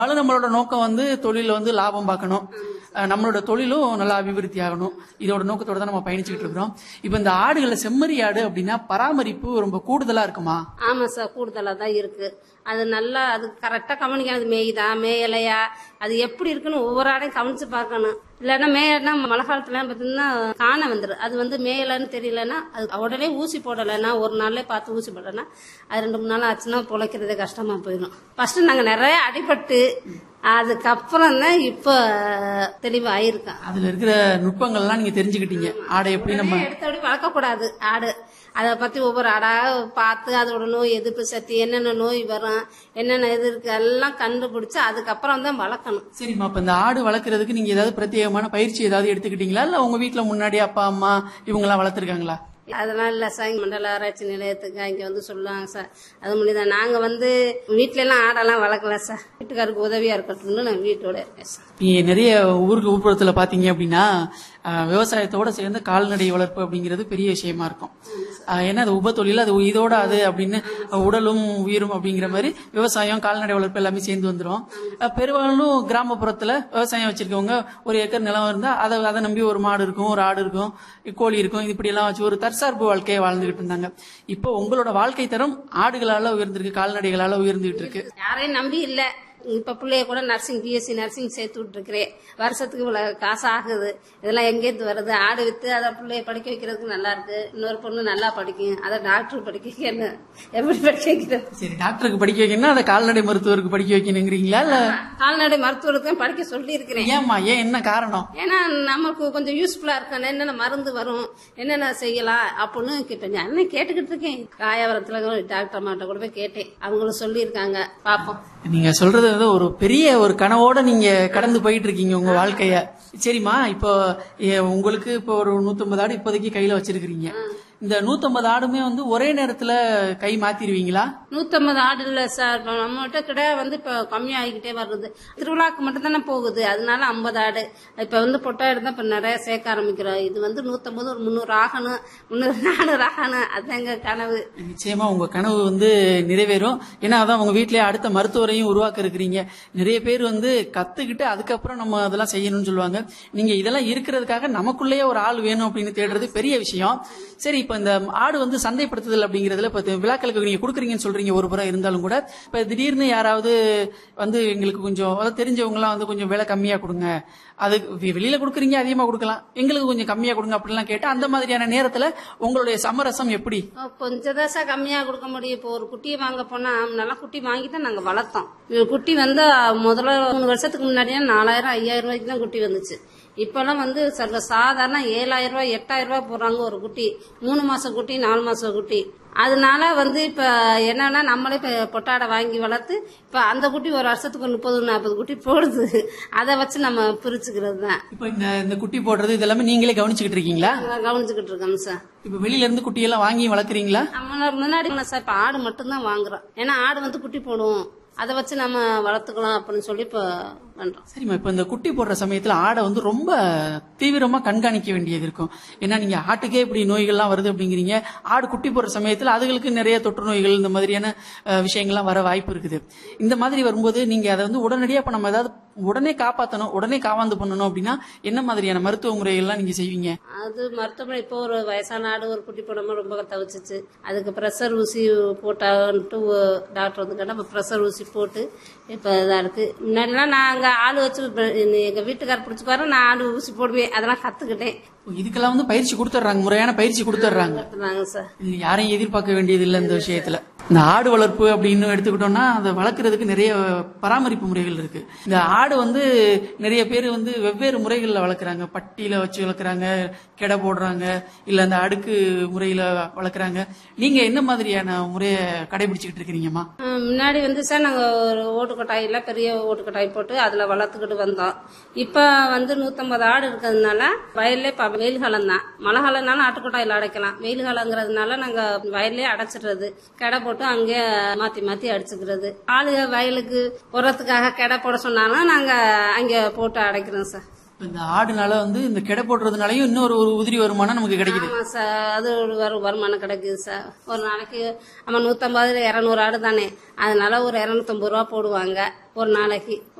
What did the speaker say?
அதனால நம்மளோட நோக்கம் வந்து தொழில வந்து லாபம் பார்க்கணும் அஹ் நம்மளோட தொழிலும் நல்லா அபிவிருத்தி ஆகணும் இதோட நோக்கத்தோட தான் நம்ம பயணிச்சுட்டு இருக்கிறோம் இப்போ இந்த ஆடுகள்ல செம்மறி ஆடு அப்படின்னா பராமரிப்பு ரொம்ப கூடுதலா இருக்குமா ஆமா சார் கூடுதலா தான் இருக்கு அது நல்லா அது கரெக்டா கவனிக்கணும் அது மேயுதா மேயலையா அது எப்படி இருக்குன்னு ஒவ்வொரு ஆடையும் கவனிச்சு பார்க்கணும் இல்லைன்னா மேயனா மழை காலத்துல பார்த்தீங்கன்னா காண வந்துடும் அது வந்து மேயலன்னு தெரியலன்னா அது உடனே ஊசி போடலைன்னா ஒரு நாள்லயே பார்த்து ஊசி போடலைன்னா அது ரெண்டு மூணு நாள் ஆச்சுன்னா பிழைக்கிறதே கஷ்டமா போயிடும் ஃபர்ஸ்ட் நாங்க நிறைய அடிபட்டு அதுக்கப்புறம் தான் இப்போ தெளிவாயிருக்கோம் அதுல இருக்கிற நுட்பங்கள்லாம் நீங்க தெரிஞ்சுக்கிட்டீங்க ஆடை எப்படி நம்ம எடுத்தபடி வளர்க்கக்கூடாது ஆடு அதை பத்தி ஒவ்வொரு ஆடா பார்த்து அதோட நோய் எதிர்ப்பு சக்தி என்னென்ன நோய் வரும் என்னென்ன இது இருக்கு எல்லாம் கண்டுபிடிச்சு அதுக்கப்புறம் தான் வளர்க்கணும் சரிம்மா இப்ப இந்த ஆடு வளர்க்கறதுக்கு நீங்க ஏதாவது பிரத்யேகமான பயிற்சி ஏதாவது எடுத்துக்கிட்டீங்களா இல்ல உங்க வீட்ல முன்னாடி அப்பா அம்மா இவங்க எல்லாம் வளர்த்துருக்காங்களா அதெல்லாம் இல்லை சார் இங்க மண்டல ஆராய்ச்சி நிலையத்துக்கு இங்கே வந்து சொல்லுவாங்க சார் அது முடியுதான் நாங்கள் வந்து வீட்ல எல்லாம் ஆடெல்லாம் வளர்க்கல சார் வீட்டுக்காருக்கு உதவியா இருக்கட்டும்னு நான் வீட்டோட இருக்கேன் சார் நீங்க நிறைய ஊருக்கு ஊர்ப்புறத்துல பாத்தீங்க அப்படின்னா அஹ், விவசாயத்தோட சேர்ந்து கால்நடை வளர்ப்பு அப்படிங்கிறது பெரிய விஷயமா இருக்கும் அஹ், ஏன்னா அது உப தொழில் அது இதோட அது அப்படின்னு உடலும் உயிரும் அப்படிங்கிற மாதிரி விவசாயம் கால்நடை வளர்ப்பு எல்லாமே சேர்ந்து வந்துடும் அஹ், பெரும்பாலும் கிராமப்புறத்துல விவசாயம் வச்சிருக்கவங்க ஒரு ஏக்கர் நிலம் இருந்தா அதை அதை நம்பி ஒரு மாடு இருக்கும் ஒரு ஆடு இருக்கும் கோழி இருக்கும் இப்படி எல்லாம் வச்சு ஒரு தற்சார்பு வாழ்க்கையை வாழ்ந்துகிட்டு இருந்தாங்க இப்போ உங்களோட வாழ்க்கை தரம் ஆடுகளால உயர்ந்திருக்கு கால்நடைகளால உயர்ந்துகிட்டு இருக்கு யாரையும் நம்பி இல்லை இப்ப பிள்ளைய கூட நர்சிங் பிஎஸ்சி நர்சிங் சேர்த்து விட்டுருக்கிறேன் வருஷத்துக்கு இவ்வளவு காசு ஆகுது இதெல்லாம் எங்கேருந்து வருது ஆடு வித்து அதை பிள்ளைய படிக்க வைக்கிறதுக்கு நல்லா இருக்கு இன்னொரு பொண்ணு நல்லா படிக்கும் அதை டாக்டர் படிக்க வைக்கணும் எப்படி படிக்க வைக்கிறது சரி டாக்டருக்கு படிக்க வைக்கணும்னா அதை கால்நடை மருத்துவருக்கு படிக்க வைக்கணுங்கிறீங்களா இல்ல கால்நடை மருத்துவருக்கும் படிக்க சொல்லி இருக்கிறேன் ஏம்மா ஏன் என்ன காரணம் ஏன்னா நமக்கு கொஞ்சம் யூஸ்ஃபுல்லா இருக்கும் என்னென்ன மருந்து வரும் என்னென்ன செய்யலாம் அப்படின்னு இப்ப நான் என்ன கேட்டுக்கிட்டு இருக்கேன் ராயவரத்துல டாக்டர் அம்மாட்ட கூட போய் கேட்டேன் அவங்களும் சொல்லியிருக்காங்க பாப்போம் நீங்க சொல்றது வந்து ஒரு பெரிய ஒரு கனவோட நீங்க கடந்து போயிட்டு இருக்கீங்க உங்க வாழ்க்கைய சரிம்மா இப்போ ஏ, உங்களுக்கு இப்போ ஒரு நூத்தம்பது ஆடு இப்போதைக்கு கையில வச்சிருக்கீங்க இந்த நூத்தம்பது ஆடுமே வந்து ஒரே நேரத்துல கை மாத்திருவீங்களா நூத்தம்பது ஆடு இல்ல சார் இப்ப நம்மகிட்ட கிட்ட வந்து இப்ப கம்மியாகிக்கிட்டே வருது திருவிழாக்கு மட்டும் தானே போகுது அதனால ஐம்பது ஆடு இப்ப வந்து பொட்டாடு தான் இப்ப நிறைய சேர்க்க ஆரம்பிக்கிறோம் இது வந்து நூத்தம்பது ஒரு முந்நூறு ஆகணும் முந்நூறு நானூறு ஆகணும் அதுதான் எங்க கனவு நிச்சயமா உங்க கனவு வந்து நிறைவேறும் ஏன்னா அதான் உங்க வீட்லயே அடுத்த மருத்துவரையும் உருவாக்க இருக்கிறீங்க நிறைய பேர் வந்து கத்துக்கிட்டு அதுக்கப்புறம் நம்ம அதெல்லாம் செய்யணும்னு சொல்லுவாங்க நீங்க இதெல்லாம் இருக்கிறதுக்காக நமக்குள்ளேயே ஒரு ஆள் வேணும் அப்படின்னு தேடுறது பெரிய விஷயம் சரி இப்ப இந்த ஆடு வந்து சந்தைப்படுத்துதல் அப்படிங்கறதுல இப்ப விழாக்களுக்கு நீங்க கொடுக்குறீங்கன்னு சொல்றீங்க ஒரு புறம் இருந்தாலும் கூட இப்ப திடீர்னு யாராவது வந்து எங்களுக்கு கொஞ்சம் அதாவது தெரிஞ்சவங்க எல்லாம் வந்து கொஞ்சம் விலை கம்மியா கொடுங்க அது வெ- வெளியில கொடுக்குறீங்க அதிகமா கொடுக்கலாம் எங்களுக்கு கொஞ்சம் கம்மியா கொடுங்க அப்படிலாம் கேட்டு அந்த மாதிரியான நேரத்துல உங்களுடைய சமரசம் எப்படி கொஞ்சம் தான் சார் கம்மியாக கொடுக்க முடியும் இப்போ ஒரு குட்டியை வாங்க போனா நல்லா குட்டி வாங்கி தான் நாங்கள் வளர்த்தோம் இது குட்டி வந்து முதல்ல மூணு வருஷத்துக்கு முன்னாடியே நாலாயிரம் ஐயாயிரம் ரூபாய்க்கு தான் குட்டி வந்துச்சு இப்பெல்லாம் வந்து சர்வ சாதாரண ஏழாயிரம் ரூபாய் எட்டாயிரம் ரூபாய் போடுறாங்க ஒரு குட்டி மூணு மாசம் குட்டி நாலு மாசம் குட்டி அதனால வந்து இப்ப என்னன்னா நம்மளே இப்ப பொட்டாடை வாங்கி வளர்த்து இப்ப அந்த குட்டி ஒரு வருஷத்துக்கு ஒரு முப்பது நாற்பது குட்டி போடுது அதை வச்சு நம்ம பிரிச்சுக்கிறது தான் இப்போ இந்த இந்த குட்டி போடுறது இதெல்லாமே நீங்களே கவனிச்சுக்கிட்டு இருக்கீங்களா நாங்க கவனிச்சுக்கிட்டு இருக்கோம் சார் இப்ப வெளியில இருந்து குட்டியெல்லாம் வாங்கி வளர்க்குறீங்களா நம்ம முன்னாடி இல்லை சார் இப்போ ஆடு மட்டும்தான் வாங்குறோம் ஏன்னா ஆடு வந்து குட்டி போடும் அதை வச்சு நம்ம வளர்த்துக்கலாம் அப்படின்னு சொல்லி இப்போ பண்றோம் சரிம்மா இப்ப இந்த குட்டி போடுற சமயத்துல ஆடை வந்து ரொம்ப தீவிரமா கண்காணிக்க வேண்டியது இருக்கும் ஏன்னா நீங்க ஆட்டுக்கே இப்படி நோய்கள்லாம் வருது அப்படிங்கிறீங்க ஆடு குட்டி போடுற சமயத்துல அதுகளுக்கு நிறைய தொற்று நோய்கள் இந்த மாதிரியான அஹ், விஷயங்கள்லாம் வர வாய்ப்பு இருக்குது இந்த மாதிரி வரும்போது நீங்க அதை வந்து உடனடியா இப்ப நம்ம ஏதாவது உடனே காப்பாத்தணும் உடனே காவாந்து பண்ணணும் அப்படின்னா என்ன மாதிரியான மருத்துவ முறைகள்லாம் நீங்க செய்வீங்க அது மருத்துவமனை இப்போ ஒரு வயசான ஆடு ஒரு குட்டி போடாம ரொம்ப தவிச்சிச்சு அதுக்கு ப்ரெஷர் ஊசி போட்டான்ட்டு ஒ- டாக்டர் வந்து கேட்டால் இப்போ ப்ரெஷர் ஊசி போட்டு இப்போ இதாக இருக்கு முன்னாடிலாம் நான் அங்கே ஆள் வச்சு ப- எங்க வீட்டுக்காரர் பிடிச்சிப்பாரு நான் ஆடு ஊசி போடுவேன் அதெல்லாம் கத்துக்கிட்டேன் இதுக்கெல்லாம் வந்து பயிற்சி கொடுத்துட்றாங்க முறையான பயிற்சி கொடுத்துட்றாங்க கத்துனாங்க சார் இது யாரையும் எதிர்பார்க்க வேண்டியது இல்லை இந்த விஷயத்துல இந்த ஆடு வளர்ப்பு அப்படின்னு எடுத்துக்கிட்டோம்னா அதை வளர்க்கறதுக்கு நிறைய பராமரிப்பு முறைகள் இருக்கு இந்த ஆடு வந்து நிறைய பேர் வந்து வெவ்வேறு முறைகள்ல வளர்க்குறாங்க பட்டியில வச்சு வளர்க்குறாங்க கெடை போடுறாங்க இல்ல அந்த அடுக்கு முறையில வளர்க்குறாங்க நீங்க என்ன மாதிரியான முறையை கடைபிடிச்சுக்கிட்டு இருக்கிறீங்கம்மா ஆஹ் முன்னாடி வந்து சார் நாங்கள் ஒரு ஓட்டுக்கொட்டாயில் பெரிய ஓட்டுக்கொட்டாய் போட்டு அதில் வளர்த்துக்கிட்டு வந்தோம் இப்போ வந்து நூற்றம்பது ஆடு இருக்கிறதுனால வயல்லே இப்போ வெயில் காலம் தான் மழை காலம்னாலும் ஆட்டுக்கொட்டாயில் அடைக்கலாம் வெயில் காலங்கிறதுனால நாங்கள் வயல்லே அடைச்சிடுறது கெடை போட்டு அங்கேயே மாற்றி மாற்றி அடிச்சுக்கிறது ஆளுக வயலுக்கு உரத்துக்காக கெடை போட சொன்னாலும் நாங்கள் அங்கே போட்டு அடைக்கிறோம் சார் இப்ப இந்த ஆடுனால வந்து இந்த கெடை போடுறதுனாலயும் இன்னொரு ஒரு உதிரி வருமானம் நமக்கு கிடைக்குது ஆமா சார் அது ஒரு வரு- வருமானம் கிடைக்குது சார் ஒரு நாளைக்கு நம்ம நூற்றம்பது இரநூறு ஆடு தானே அதனால ஒரு இரநூத்தம்பது ரூபா போடுவாங்க ஒரு நாளைக்கு